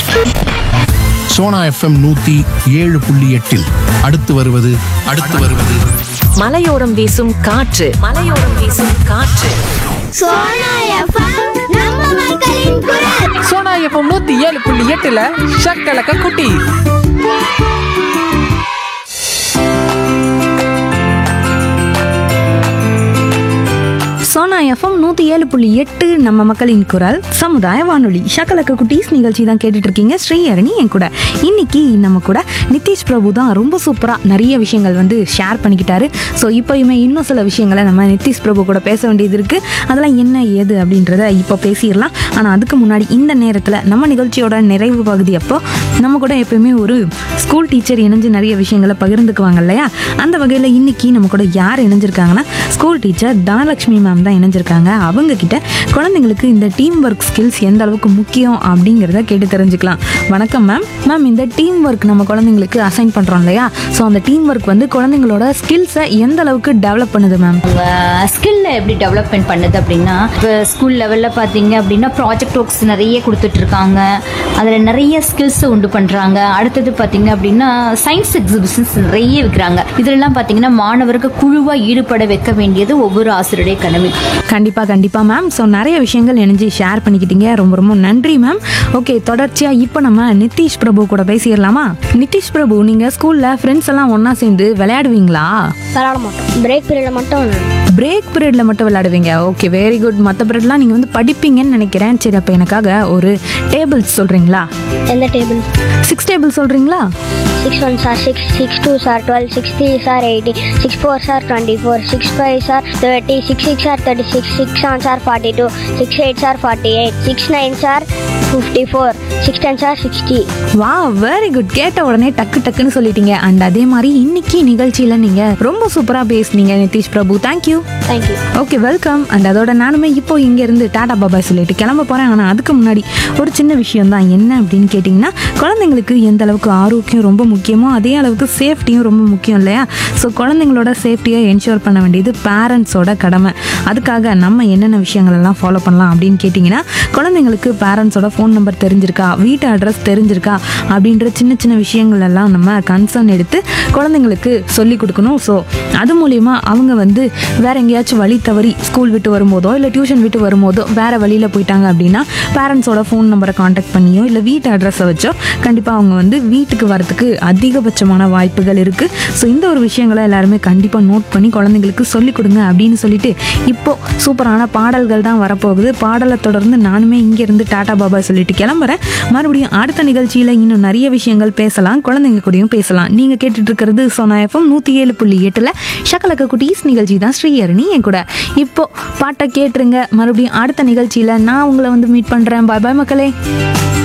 Sona FM நூத்தி ஏழு புள்ளி எட்டில் அடுத்து வருவது அடுத்து வருவது மலையோரம் வீசும் காற்று மலையோரம் வீசும் காற்று சோனா எஃப்எம் நம்ம மக்களின் குரல் சோனா எஃப்எம் நூத்தி ஏழு புள்ளி எட்டுல ஷக்கலக்க குட்டி சோனா எஃப்எம் நூற்றி ஏழு புள்ளி எட்டு நம்ம மக்களின் குரல் சமுதாய வானொலி ஷக்கலக்க குட்டீஸ் நிகழ்ச்சி தான் கேட்டுட்டு இருக்கீங்க ஸ்ரீஹரணி என் கூட இன்னைக்கு நம்ம கூட நிதிஷ் பிரபு தான் ரொம்ப சூப்பராக நிறைய விஷயங்கள் வந்து ஷேர் பண்ணிக்கிட்டாரு ஸோ இப்போயுமே இன்னும் சில விஷயங்களை நம்ம நிதிஷ் பிரபு கூட பேச வேண்டியது இருக்குது அதெல்லாம் என்ன ஏது அப்படின்றத இப்போ பேசிடலாம் ஆனால் அதுக்கு முன்னாடி இந்த நேரத்தில் நம்ம நிகழ்ச்சியோட நிறைவு பகுதி அப்போ நம்ம கூட எப்பயுமே ஒரு ஸ்கூல் டீச்சர் இணைஞ்சு நிறைய விஷயங்களை பகிர்ந்துக்குவாங்க இல்லையா அந்த வகையில் இன்னைக்கு நம்ம கூட யார் இணைஞ்சிருக்காங்கன்னா ஸ்கூல் டீச்சர் தனலட்சுமி மேம் தான் இணைஞ்சிருக்காங்க அவங்க கிட்ட குழந்தைங்களுக்கு இந்த டீம் ஒர்க் ஸ்கில்ஸ் எந்த அளவுக்கு முக்கியம் அப்படிங்கிறத கேட்டு தெரிஞ்சுக்கலாம் வணக்கம் மேம் மேம் இந்த டீம் ஒர்க் நம்ம குழந்தைங்களுக்கு அசைன் பண்ணுறோம் இல்லையா ஸோ அந்த டீம் ஒர்க் வந்து குழந்தைங்களோட ஸ்கில்ஸை எந்த அளவுக்கு டெவலப் பண்ணுது மேம் ஸ்கில்ல எப்படி டெவலப்மெண்ட் பண்ணுது அப்படின்னா இப்போ ஸ்கூல் லெவலில் பார்த்தீங்க அப்படின்னா ப்ராஜெக்ட் ஒர்க்ஸ் நிறைய கொடுத்துட்டு இருக்காங்க அதில் நிறைய ஸ்கில்ஸை உண்டு பண்ணுறாங்க அடுத்தது பார்த்தீங்க அப்படின்னா சயின்ஸ் எக்ஸிபிஷன்ஸ் நிறைய வைக்கிறாங்க இதுலலாம் பார்த்தீங்கன்னா மாணவருக்கு குழுவாக ஈடுபட வைக்க வேண்டியது ஒவ்வொரு ஆசிரியருடைய கடமை கண்டிப்பாக கண்டிப்பாக மேம் ஸோ நிறைய விஷயங்கள் இணைஞ்சு ஷேர் பண்ணிக்கிட்டீங்க ரொம்ப ரொம்ப நன்றி மேம் ஓகே தொடர்ச்சியாக இப்போ நம்ம நிதிஷ் பிரபு கூட பேசிடலாமா நிதிஷ் பிரபு நீங்கள் ஸ்கூலில் ஃப்ரெண்ட்ஸ் எல்லாம் ஒன்றா சேர்ந்து விளையாடுவீங்களா விளாட மாட்டோம் பிரேக் பீரியட்ல மட்டும் விளையாடுவோம். பிரேக் பீரியடில் மட்டும் விளையாடுவீங்க ஓகே வெரி குட் மற்ற பீரியட்லாம் நீங்கள் வந்து படிப்பீங்கன்னு நினைக்கிறேன் சரி அப்போ எனக்காக ஒரு டேபிள்ஸ் சொல்கிறீங்களா எந்த டேபிள் சிக்ஸ் டேபிள் சொல்கிறீங்களா six one sir six six two sir twelve six three sir eighteen six four sir twenty four six five sir thirty six six sir thirty six six seven sir forty two six eight sir forty eight six nine sir fifty four six ten sir sixty வா very good கேட்ட உடனே டக்கு டக்குன்னு சொல்லிட்டீங்க and அதே மாதிரி இன்னைக்கு நிகழ்ச்சியில் நீங்கள் ரொம்ப சூப்பராக பேசுனீங்க Nitish Prabhu thank you thank you okay welcome and அதோட நானுமே இப்போ இங்கேருந்து டாடா பாபாய் சொல்லிட்டு கிளம்ப போகிறேன் ஆனால் அதுக்கு முன்னாடி ஒரு சின்ன விஷயம் தான் என்ன அப்படின்னு கேட்டிங்கன்னா குழந்தைங்களுக்கு எந்த அளவுக்கு ஆரோக்கியம் ரொம்ப முக்கியமோ அதே அளவுக்கு சேஃப்டியும் ரொம்ப முக்கியம் இல்லையா ஸோ குழந்தைங்களோட சேஃப்டியை என்ஷூர் பண்ண வேண்டியது பேரண்ட்ஸோட கடமை அதுக்காக நம்ம என்னென்ன விஷயங்கள் எல்லாம் ஃபாலோ பண்ணலாம் அப்படின்னு கேட்டிங்கன்னா குழந்தைங்களுக்கு பேரண்ட்ஸோட ஃபோன் நம்பர் தெரிஞ்சிருக்கா வீட்டு அட்ரஸ் தெரிஞ்சிருக்கா அப்படின்ற சின்ன சின்ன விஷயங்கள் எல்லாம் நம்ம கன்சர்ன் எடுத்து குழந்தைங்களுக்கு சொல்லி கொடுக்கணும் ஸோ அது மூலிமா அவங்க வந்து வேற எங்கேயாச்சும் வழி தவறி ஸ்கூல் விட்டு வரும்போதோ இல்லை டியூஷன் விட்டு வரும்போதோ வேற வழியில் போயிட்டாங்க அப்படின்னா பேரண்ட்ஸோட ஃபோன் நம்பரை காண்டாக்ட் பண்ணியோ இல்லை வீட்டு அட்ரஸை வச்சோ கண்டிப்பாக அவங்க வந்து வீட்டுக்கு வரதுக்கு அதிகபட்சமான வாய்ப்புகள் இருக்குது ஸோ இந்த ஒரு விஷயங்களை எல்லாருமே கண்டிப்பாக நோட் பண்ணி குழந்தைங்களுக்கு சொல்லிக் கொடுங்க அப்படின்னு சொல்லிட்டு இப்போ சூப்பரான பாடல்கள் தான் வரப்போகுது பாடலை தொடர்ந்து நானுமே இங்கேருந்து டாடா பாபா சொல்லிட்டு கிளம்புறேன் மறுபடியும் அடுத்த நிகழ்ச்சியில் இன்னும் நிறைய விஷயங்கள் பேசலாம் குழந்தைங்க கூடயும் பேசலாம் நீங்கள் கேட்டுட்டு இருக்கிறது சோனா எஃப்எம் நூற்றி ஏழு புள்ளி எட்டில் ஷக்கலக்க குட்டீஸ் நிகழ்ச்சி தான் ஸ்ரீஹரணி என் கூட இப்போ பாட்டை கேட்டுருங்க மறுபடியும் அடுத்த நிகழ்ச்சியில் நான் உங்களை வந்து மீட் பண்ணுறேன் பாய் பாய் மக்களே